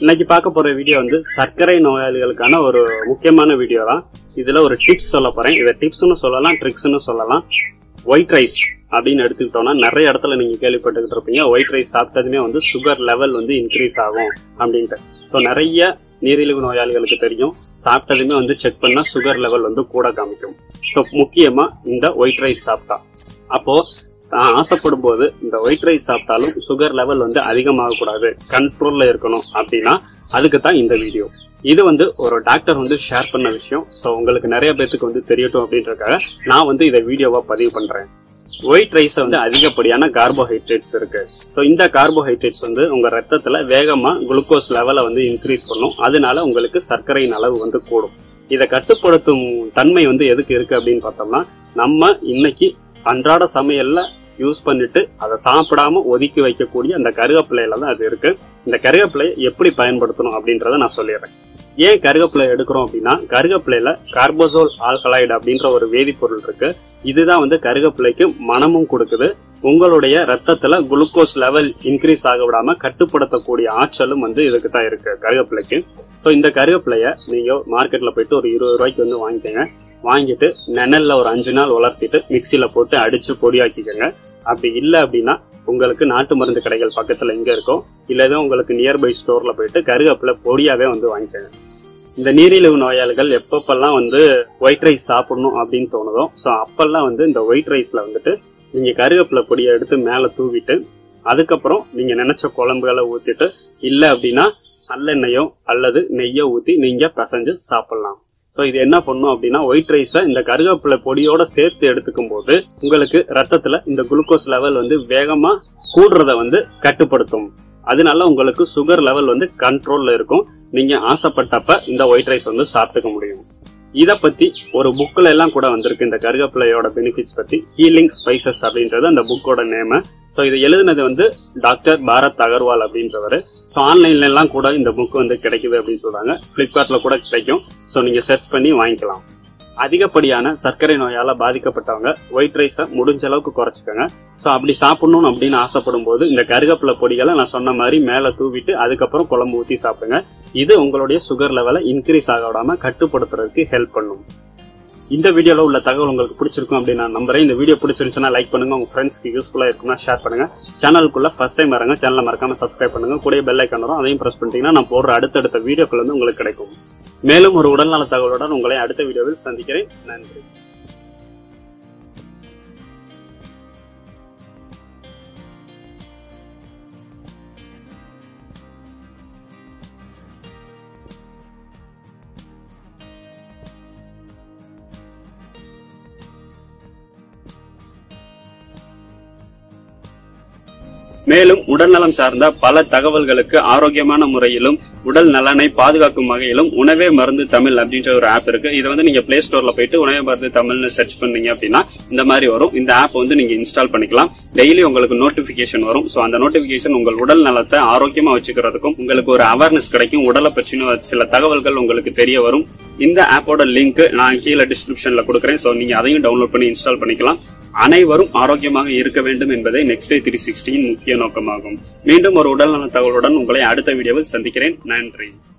இன்னைக்கு பார்க்க போற வீடியோ வந்து சர்க்கரை நோயாளிகளுக்கான ஒரு முக்கியமான வீடியோ தான் இதுல ஒரு டிப்ஸ் சொல்ல போறேன் இதை டிப்ஸ்னு சொல்லலாம் ட்ரிக்ஸ்னு சொல்லலாம் ஒயிட் ரைஸ் அப்படின்னு எடுத்துக்கிட்டோம்னா நிறைய இடத்துல நீங்க கேள்விப்பட்டுக்கிட்டு இருப்பீங்க ஒயிட் ரைஸ் சாப்பிட்டதுமே வந்து சுகர் லெவல் வந்து இன்க்ரீஸ் ஆகும் அப்படின்ட்டு ஸோ நிறைய நீரிழிவு நோயாளிகளுக்கு தெரியும் சாப்பிட்டதுமே வந்து செக் பண்ணா சுகர் லெவல் வந்து கூட காமிக்கும் ஸோ முக்கியமா இந்த ஒயிட் ரைஸ் சாப்பிட்டா அப்போ நான் ஆசைப்படும் போது இந்த ஒயிட் ரைஸ் சாப்பிட்டாலும் சுகர் லெவல் வந்து அதிகமாக கூடாது கண்ட்ரோல்ல இருக்கணும் அப்படின்னா அதுக்கு தான் இந்த வீடியோ இது வந்து ஒரு டாக்டர் வந்து ஷேர் பண்ண விஷயம் ஸோ உங்களுக்கு நிறைய பேத்துக்கு வந்து தெரியட்டும் அப்படின்றதுக்காக நான் வந்து இதை வீடியோவா பதிவு பண்றேன் ஒயிட் ரைஸ் வந்து அதிகப்படியான கார்போஹைட்ரேட்ஸ் இருக்கு ஸோ இந்த கார்போஹைட்ரேட்ஸ் வந்து உங்க ரத்தத்துல வேகமா குளுக்கோஸ் லெவலை வந்து இன்க்ரீஸ் பண்ணும் அதனால உங்களுக்கு சர்க்கரையின் அளவு வந்து கூடும் இதை கட்டுப்படுத்தும் தன்மை வந்து எதுக்கு இருக்கு அப்படின்னு பார்த்தோம்னா நம்ம இன்னைக்கு அன்றாட சமையல்ல யூஸ் பண்ணிட்டு அதை சாப்பிடாம ஒதுக்கி வைக்கக்கூடிய அந்த கருவேப்பிலையில தான் அது இருக்கு இந்த கருவேப்பிலையை எப்படி பயன்படுத்தணும் அப்படின்றத நான் சொல்லிடுறேன் ஏன் கருவேப்பிலை எடுக்கிறோம் அப்படின்னா கருவேப்பிலையில கார்போசோல் ஆல்கலாய்டு அப்படின்ற ஒரு வேதிப்பொருள் இருக்கு இதுதான் வந்து கருவேப்பிலைக்கு மனமும் கொடுக்குது உங்களுடைய ரத்தத்துல குளுக்கோஸ் லெவல் இன்க்ரீஸ் ஆக விடாம கட்டுப்படுத்தக்கூடிய ஆற்றலும் வந்து இதுக்கு தான் இருக்கு கருவேப்பிலைக்கு ஸோ இந்த கருவேப்பிலைய நீங்க மார்க்கெட்ல போயிட்டு ஒரு இருபது ரூபாய்க்கு வந்து வாங்கிக்கோங்க வாங்கிட்டு நெனல்ல ஒரு அஞ்சு நாள் வளர்த்திட்டு மிக்சியில போட்டு அடிச்சு பொடியாக்கிக்கோங்க அப்படி இல்லை அப்படின்னா உங்களுக்கு நாட்டு மருந்து கடைகள் பக்கத்துல எங்க இருக்கோ இல்ல உங்களுக்கு நியர்பை ஸ்டோர்ல போயிட்டு கருவேப்பிலை பொடியாவே வந்து வாங்கிக்கோங்க இந்த நீரிழிவு நோயாளிகள் எப்பப்பெல்லாம் வந்து ஒயிட் ரைஸ் சாப்பிடணும் அப்படின்னு தோணுதோ ஸோ அப்பெல்லாம் வந்து இந்த ஒயிட் ரைஸ்ல வந்துட்டு நீங்க கருவேப்பிலை பொடியை எடுத்து மேல தூவிட்டு அதுக்கப்புறம் நீங்க நினைச்ச குழம்புகளை ஊத்திட்டு இல்ல அப்படின்னா நல்லெண்ணெயோ அல்லது நெய்யோ ஊத்தி நீங்க பிசைஞ்சு சாப்பிடலாம் ஸோ இது என்ன பண்ணும் அப்படின்னா ஒயிட் ரைஸை இந்த கருவேப்பிலை பொடியோட சேர்த்து எடுத்துக்கும் போது உங்களுக்கு ரத்தத்துல இந்த குளுக்கோஸ் லெவல் வந்து வேகமா கூடுறத வந்து கட்டுப்படுத்தும் அதனால உங்களுக்கு சுகர் லெவல் வந்து கண்ட்ரோல்ல இருக்கும் நீங்க ஆசைப்பட்டப்ப இந்த ஒயிட் ரைஸ் வந்து சாப்பிட்டுக்க முடியும் இத பத்தி ஒரு புக்ல எல்லாம் கூட வந்திருக்கு இந்த கருவேப்பிலையோட பெனிஃபிட்ஸ் பத்தி ஹீலிங் ஸ்பைசஸ் அப்படின்றது அந்த புக்கோட நேம ஸோ இது எழுதுனது வந்து டாக்டர் பாரத் அகர்வால் அப்படின்றவர் ஸோ ஆன்லைன்ல எல்லாம் கூட இந்த புக் வந்து கிடைக்குது அப்படின்னு சொல்றாங்க பிளிப்கார்ட்ல கூட கிடைக்கும் ஸோ நீங்க சர்ச் பண்ணி வாங்கிக்கலாம் அதிகப்படியான சர்க்கரை நோயால பாதிக்கப்பட்டவங்க ஒயிட் ரைஸை முடிஞ்ச அளவுக்கு குறைச்சிக்கோங்க ஸோ அப்படி சாப்பிடணும் அப்படின்னு ஆசைப்படும் போது இந்த கருவேப்பிலை பொடிகளை நான் சொன்ன மாதிரி மேலே தூவிட்டு அதுக்கப்புறம் குழம்பு ஊற்றி சாப்பிடுங்க இது உங்களுடைய சுகர் லெவலை இன்க்ரீஸ் ஆக விடாம கட்டுப்படுத்துறதுக்கு ஹெல்ப் பண்ணும் இந்த வீடியோல உள்ள தகவல் உங்களுக்கு பிடிச்சிருக்கும் அப்படின்னு நான் நம்புறேன் இந்த வீடியோ பிடிச்சிருந்துச்சுன்னா லைக் பண்ணுங்க உங்க ஃப்ரெண்ட்ஸ்க்கு யூஸ்ஃபுல்லா இருக்கும்னா ஷேர் பண்ணுங்க சேனலுக்குள்ள ஃபர்ஸ்ட் டைம் வரங்க சேனலை மறக்காம சப்ஸ்கிரைப் பண்ணுங்க கூட பெல் ஐக்கான் வரும் அதையும் பிரஸ் பண்ணிட்டீங்கன்னா நான் போடுற அடுத்தடுத்த வீடியோக்கள் வந்து உங்களுக்கு கிடைக்கும் மேலும் ஒரு உடல்நல தகவலுடன் உங்களை அடுத்த வீடியோவில் சந்திக்கிறேன் நன்றி மேலும் உடல்நலம் சார்ந்த பல தகவல்களுக்கு ஆரோக்கியமான முறையிலும் உடல் நலனை பாதுகாக்கும் வகையிலும் உணவே மருந்து தமிழ் அப்படின்ற ஒரு ஆப் இருக்கு இதை வந்து நீங்க பிளே ஸ்டோர்ல போயிட்டு உணவே மருந்து தமிழ்னு சர்ச் பண்ணீங்க அப்படின்னா இந்த மாதிரி வரும் இந்த ஆப் வந்து நீங்க இன்ஸ்டால் பண்ணிக்கலாம் டெய்லி உங்களுக்கு நோட்டிபிகேஷன் வரும் சோ அந்த நோட்டிபிகேஷன் உங்கள் உடல் நலத்தை ஆரோக்கியமா வச்சுக்கிறதுக்கும் உங்களுக்கு ஒரு அவேர்னஸ் கிடைக்கும் உடலை பற்றின சில தகவல்கள் உங்களுக்கு தெரிய வரும் இந்த ஆப்போட லிங்க் நான் கீழே டிஸ்கிரிப்ஷன்ல கொடுக்குறேன் சோ நீங்க அதையும் டவுன்லோட் பண்ணி இன்ஸ்டால் பண்ணிக்கலாம் அனைவரும் ஆரோக்கியமாக இருக்க வேண்டும் என்பதே நெக்ஸ்ட் டே த்ரீ சிக்ஸ்டியின் முக்கிய நோக்கமாகும் மீண்டும் ஒரு உடல்நல தகவலுடன் உங்களை அடுத்த வீடியோவில் சந்திக்கிறேன் நன்றி